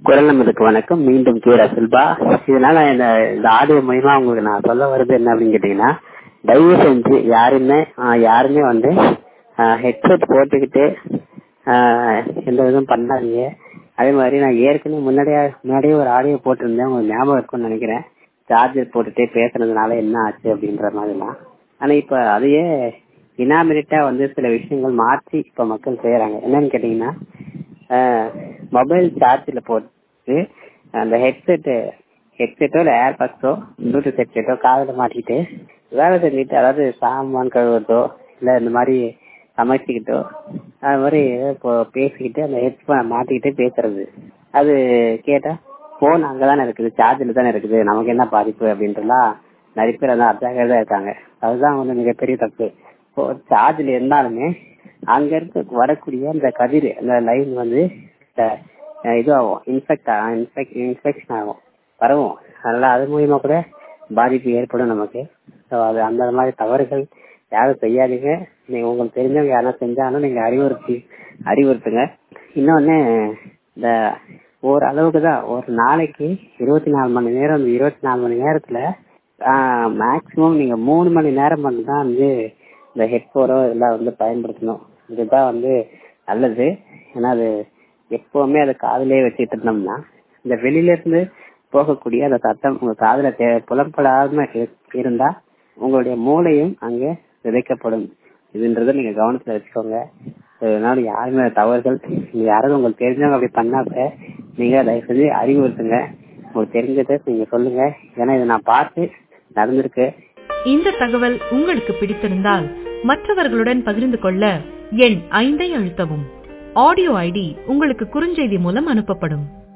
குரல் நமதுக்கு வணக்கம் மீண்டும் கீரா செல்பா இதனால இந்த இந்த ஆடியோ மூலியமா உங்களுக்கு நான் சொல்ல வருது என்ன அப்படின்னு கேட்டீங்கன்னா தயவு செஞ்சு யாருமே ஆஹ் யாருமே வந்து ஹெட்செட் போட்டுக்கிட்டு ஆஹ் எந்த இதுவும் பண்ணாதீங்க அதே மாதிரி நான் ஏற்கனவே முன்னாடியே முன்னாடியே ஒரு ஆடியோ போட்டிருந்தேன் உங்களுக்கு ஞாபகம் இருக்கும்னு நினைக்கிறேன் சார்ஜர் போட்டுட்டே பேசுனதுனால என்ன ஆச்சு அப்படின்ற மாதிரிலாம் ஆனா இப்ப அதையே இனாமினேட்டா வந்து சில விஷயங்கள் மாற்றி இப்ப மக்கள் செய்யறாங்க என்னன்னு கேட்டீங்கன்னா மொபைல் சார்ஜில் போட்டு அந்த ஹெட்செட்டு ஹெட்செட்டோ இல்லை ஏர்பாக்ஸோ ப்ளூடூத் ஹெட்செட்டோ காதில் மாட்டிக்கிட்டு வேலை செஞ்சுட்டு அதாவது சாமான் கழுவுறதோ இல்லை இந்த மாதிரி சமைச்சிக்கிட்டோ அது மாதிரி இப்போ பேசிக்கிட்டு அந்த ஹெட்ஃபோனை மாட்டிக்கிட்டே பேசுறது அது கேட்டா ஃபோன் அங்கே தானே இருக்குது சார்ஜில் தானே இருக்குது நமக்கு என்ன பாதிப்பு அப்படின்றலாம் நிறைய பேர் வந்து அஜாகிரதா இருக்காங்க அதுதான் வந்து மிகப்பெரிய தப்பு இப்போ சார்ஜில் இருந்தாலுமே அங்க இருந்து வரக்கூடிய அந்த கதிர் அந்த லைன் வந்து இதுவாகும் இன்ஃபெக்ட் இன்ஃபெக்ட் இன்ஃபெக்ஷன் ஆகும் பரவும் அதனால அது மூலியமா கூட பாதிப்பு ஏற்படும் நமக்கு ஸோ அது அந்த மாதிரி தவறுகள் யாரும் செய்யாதீங்க நீங்க உங்களுக்கு தெரிஞ்சவங்க யாரும் செஞ்சாலும் நீங்க அறிவுறுத்தி அறிவுறுத்துங்க இன்னொன்னு இந்த ஒரு அளவுக்கு தான் ஒரு நாளைக்கு இருபத்தி நாலு மணி நேரம் அந்த இருபத்தி நாலு மணி நேரத்துல மேக்சிமம் நீங்க மூணு மணி நேரம் மட்டும் தான் வந்து இந்த ஹெட்ஃபோனோ இதெல்லாம் வந்து பயன்படுத்தணும் இதுதான் வந்து நல்லது ஏன்னா அது எப்பவுமே அதை காதலே வச்சுட்டு இருந்தோம்னா இந்த வெளியில இருந்து போகக்கூடிய அந்த சத்தம் உங்க காதுல புலப்படாம இருந்தா உங்களுடைய மூளையும் அங்கே விதைக்கப்படும் இதுன்றத நீங்க கவனத்துல வச்சுக்கோங்க அதனால யாருமே தவறுகள் யாராவது உங்களுக்கு தெரிஞ்சவங்க அப்படி பண்ணா கூட நீங்க தயவு செஞ்சு அறிவுறுத்துங்க உங்களுக்கு தெரிஞ்சதை நீங்க சொல்லுங்க ஏன்னா இதை நான் பார்த்து நடந்திருக்கு இந்த தகவல் உங்களுக்கு பிடித்திருந்தால் மற்றவர்களுடன் பகிர்ந்து கொள்ள எண் ஐந்தை அழுத்தவும் ஆடியோ ஐடி உங்களுக்கு குறுஞ்செய்தி மூலம் அனுப்பப்படும்